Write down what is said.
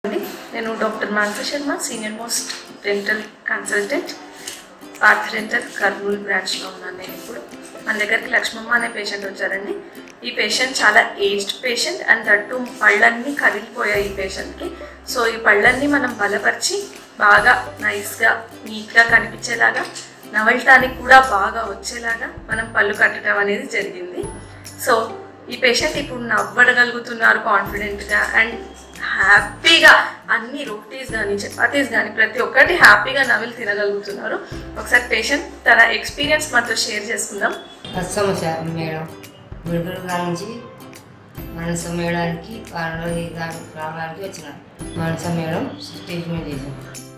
అండి నేను doctor Manasa Sharma senior most dental consultant Partha dental Kurnool బ్రాంచ్లో ఉన్నాను నేను ఇప్పుడు మన దగ్గరికి లక్ష్మమ్మ అనే పేషెంట్ వచ్చారండి ఈ పేషెంట్ చాలా ఏజ్డ్ పేషెంట్ అండ్ దట్టు పళ్ళన్నీ కదిలిపోయాయి ఈ పేషెంట్కి సో ఈ పళ్ళన్నీ మనం బలపరిచి బాగా నైస్గా నీట్గా కనిపించేలాగా నవలటానికి కూడా బాగా వచ్చేలాగా మనం పళ్ళు కట్టడం అనేది జరిగింది సో ఈ పేషెంట్ ఇప్పుడు నవ్వడగలుగుతున్నారు కాన్ఫిడెంట్గా అండ్ హ్యాపీగా అన్ని రోటీస్ కానీ చపాతీస్ కానీ ప్రతి ఒక్కటి హ్యాపీగా నవ్వులు తినగలుగుతున్నారు ఒకసారి పేషెంట్ తన ఎక్స్పీరియన్స్ మాతో షేర్ చేసుకుందాం వస్తాము సార్ మేడం గురుగురు నుంచి మనస మేడానికి వాళ్ళకి దానికి రావడానికి వచ్చిన మనస మేడం ట్రీట్మెంట్ చేసాం